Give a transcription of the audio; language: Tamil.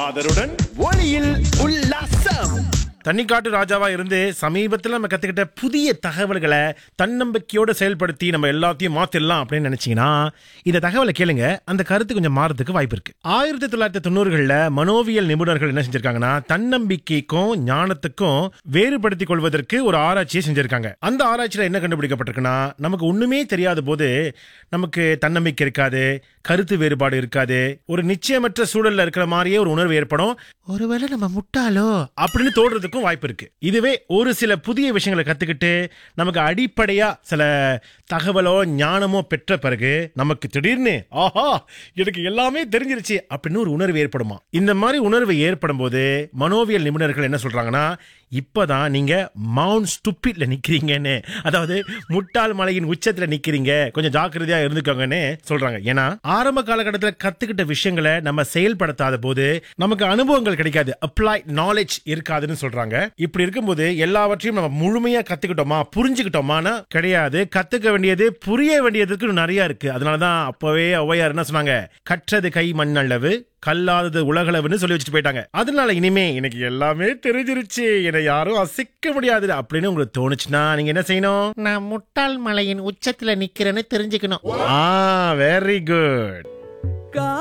காதருடன் ஒளியில் உல்லாசம் தண்ணிக்காட்டு ராஜாவா இருந்து சமீபத்துல நம்ம கத்துக்கிட்ட புதிய தகவல்களை தன்னம்பிக்கையோட செயல்படுத்தி நம்ம எல்லாத்தையும் மாத்திடலாம் அப்படின்னு நினைச்சீங்கன்னா இந்த தகவலை கேளுங்க அந்த கருத்து கொஞ்சம் மாறதுக்கு வாய்ப்பு இருக்கு ஆயிரத்தி தொள்ளாயிரத்தி தொண்ணூறுகள்ல மனோவியல் நிபுணர்கள் என்ன செஞ்சிருக்காங்கன்னா தன்னம்பிக்கைக்கும் ஞானத்துக்கும் வேறுபடுத்திக் கொள்வதற்கு ஒரு ஆராய்ச்சியை செஞ்சிருக்காங்க அந்த ஆராய்ச்சியில என்ன கண்டுபிடிக்கப்பட்டிருக்குன்னா நமக்கு ஒண்ணுமே தெரியாத போது நமக்கு தன்னம்பிக்கை இருக்காது கருத்து வேறுபாடு இருக்காது ஒரு நிச்சயமற்ற சூழல்ல இருக்கிற மாதிரியே ஒரு உணர்வு ஏற்படும் ஒருவேளை நம்ம முட்டாளோ அப்படின்னு தோடுறதுக்கும் வாய்ப்பு இருக்கு இதுவே ஒரு சில புதிய விஷயங்களை கத்துக்கிட்டு நமக்கு அடிப்படையா சில தகவலோ ஞானமோ பெற்ற பிறகு நமக்கு திடீர்னு ஆஹா எனக்கு எல்லாமே தெரிஞ்சிருச்சு அப்படின்னு ஒரு உணர்வு ஏற்படுமா இந்த மாதிரி உணர்வு ஏற்படும் போது மனோவியல் நிபுணர்கள் என்ன சொல்றாங்கன்னா இப்பதான் நீங்க மவுண்ட் ஸ்டூப்பிட்ல நிக்கிறீங்கன்னு அதாவது முட்டாள் மலையின் உச்சத்துல நிக்கிறீங்க கொஞ்சம் ஜாக்கிரதையா இருந்துக்கோங்கன்னு சொல்றாங்க ஏன்னா ஆரம்ப காலகட்டத்துல கத்துக்கிட்ட விஷயங்களை நம்ம செயல்படுத்தாத போது நமக்கு அனுபவங்கள் கிடைக்காது அப்ளை நாலேஜ் இருக்காதுன்னு சொல்றாங்க இப்படி இருக்கும்போது எல்லாவற்றையும் நம்ம முழுமையா கத்துக்கிட்டோமா புரிஞ்சுக்கிட்டோமானா கிடையாது கத்துக்க வேண்டியது புரிய வேண்டியதுக்கு இன்னும் நிறைய இருக்கு அதனாலதான் அப்பவே ஔவையார் என்ன சொன்னாங்க கற்றது கை மண்ணளவு கல்லாதது உலகளவுன்னு சொல்லி வச்சுட்டு போயிட்டாங்க அதனால இனிமே எனக்கு எல்லாமே தெரிஞ்சிருச்சு என்னை யாரும் அசைக்க முடியாது அப்படின்னு உங்களுக்கு தோணுச்சுன்னா நீங்க என்ன செய்யணும் நான் முட்டாள் மலையின் உச்சத்துல நிக்கிறேன்னு தெரிஞ்சுக்கணும் ஆ வெரி குட்